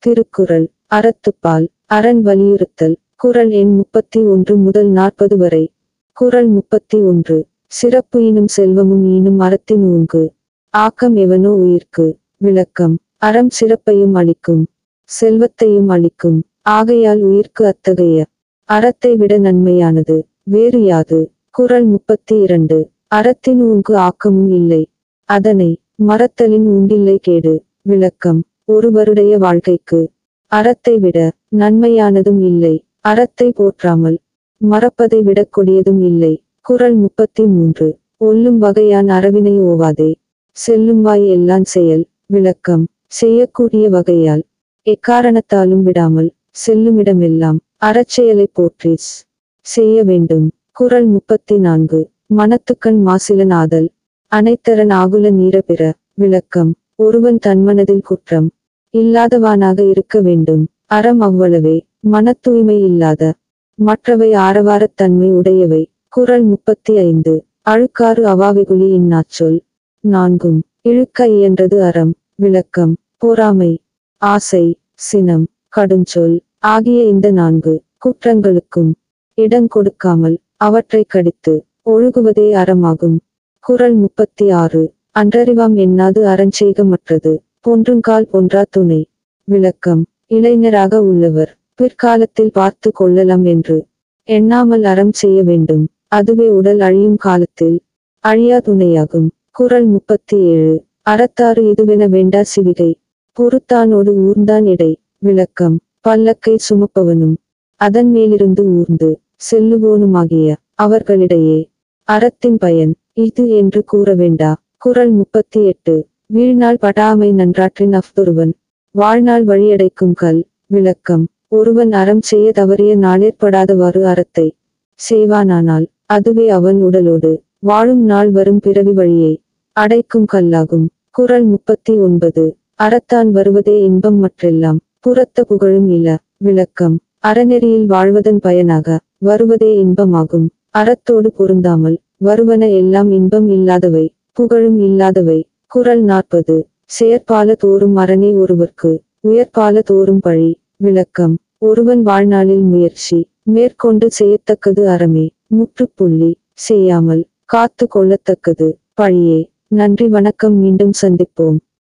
திருக்குறள் அறத்துப்பால் அரண் வலியுறுத்தல் குறள் எண் முப்பத்தி ஒன்று முதல் நாற்பது வரை குறள் முப்பத்தி ஒன்று சிறப்பு ஈனும் செல்வமும் ஈனும் அறத்தின் ஊங்கு ஆக்கம் எவனோ உயிர்க்கு விளக்கம் அறம் சிறப்பையும் அளிக்கும் செல்வத்தையும் அளிக்கும் ஆகையால் உயிர்க்கு அத்தகைய அறத்தை விட நன்மையானது வேறு யாது குறள் முப்பத்தி இரண்டு அறத்தின் ஊங்கு ஆக்கமும் இல்லை அதனை மறத்தலின் உண்டில்லை கேடு விளக்கம் ஒருவருடைய வாழ்க்கைக்கு அறத்தை விட நன்மையானதும் இல்லை அறத்தை போற்றாமல் மறப்பதை விட கொடியதும் இல்லை குறள் முப்பத்தி மூன்று ஒல்லும் வகையான் அறவினை ஓவாதே செல்லும் வாய் எல்லாம் செயல் விளக்கம் செய்யக்கூடிய வகையால் எக்காரணத்தாலும் விடாமல் செல்லுமிடமெல்லாம் அறச்செயலை போற்றீஸ் செய்ய வேண்டும் குறள் முப்பத்தி நான்கு மனத்துக்கண் மாசிலன் ஆதல் அனைத்தரன் ஆகுல நீர பிற விளக்கம் ஒருவன் தன்மனதில் குற்றம் இல்லாதவானாக இருக்க வேண்டும் அறம் அவ்வளவே மன தூய்மை இல்லாத மற்றவை ஆரவாரத்தன்மை உடையவை குறள் முப்பத்தி ஐந்து அழுக்காறு அவாவெகுளி இன்னாச்சொல் நான்கும் இழுக்க இயன்றது அறம் விளக்கம் பொறாமை ஆசை சினம் கடுஞ்சொல் ஆகிய இந்த நான்கு குற்றங்களுக்கும் இடம் கொடுக்காமல் அவற்றை கடித்து ஒழுகுவதே அறமாகும் குறள் முப்பத்தி ஆறு அன்றறிவாம் எண்ணாது அறஞ்செய்கமற்றது பொன்றுங்கால் பொன்றா துணை விளக்கம் இளைஞராக உள்ளவர் பிற்காலத்தில் பார்த்து கொள்ளலாம் என்று எண்ணாமல் அறம் செய்ய வேண்டும் அதுவே உடல் அழியும் காலத்தில் அழியா துணையாகும் குறள் முப்பத்தி ஏழு அறத்தாறு இதுவென வேண்டா சிவிகை பொறுத்தானோடு ஊர்ந்தான் இடை விளக்கம் பல்லக்கை சுமப்பவனும் அதன் மேலிருந்து ஊர்ந்து செல்லுவோனுமாகிய அவர்களிடையே அறத்தின் பயன் இது என்று கூற வேண்டா குறள் முப்பத்தி எட்டு வீழ்நாள் படாமை நன்றாற்றின் அஃதொருவன் வாழ்நாள் வழியடைக்கும் கல் விளக்கம் ஒருவன் அறம் செய்ய தவறிய நாளேற்படாதவாறு அறத்தை செய்வானானால் அதுவே அவன் உடலோடு வாழும் நாள் வரும் பிறவி வழியை அடைக்கும் கல்லாகும் குறள் முப்பத்தி ஒன்பது அறத்தான் வருவதே இன்பம் மற்றெல்லாம் புறத்த புகழும் இல விளக்கம் அறநெறியில் வாழ்வதன் பயனாக வருவதே இன்பமாகும் அறத்தோடு பொருந்தாமல் வருவன எல்லாம் இன்பம் இல்லாதவை புகழும் இல்லாதவை குறள் நாற்பது செயற்பால தோறும் அரணே ஒருவர்க்கு உயர்பால தோறும் பழி விளக்கம் ஒருவன் வாழ்நாளில் முயற்சி மேற்கொண்டு செய்யத்தக்கது அறமே முற்றுப்புள்ளி செய்யாமல் காத்து கொள்ளத்தக்கது பழியே நன்றி வணக்கம் மீண்டும் சந்திப்போம்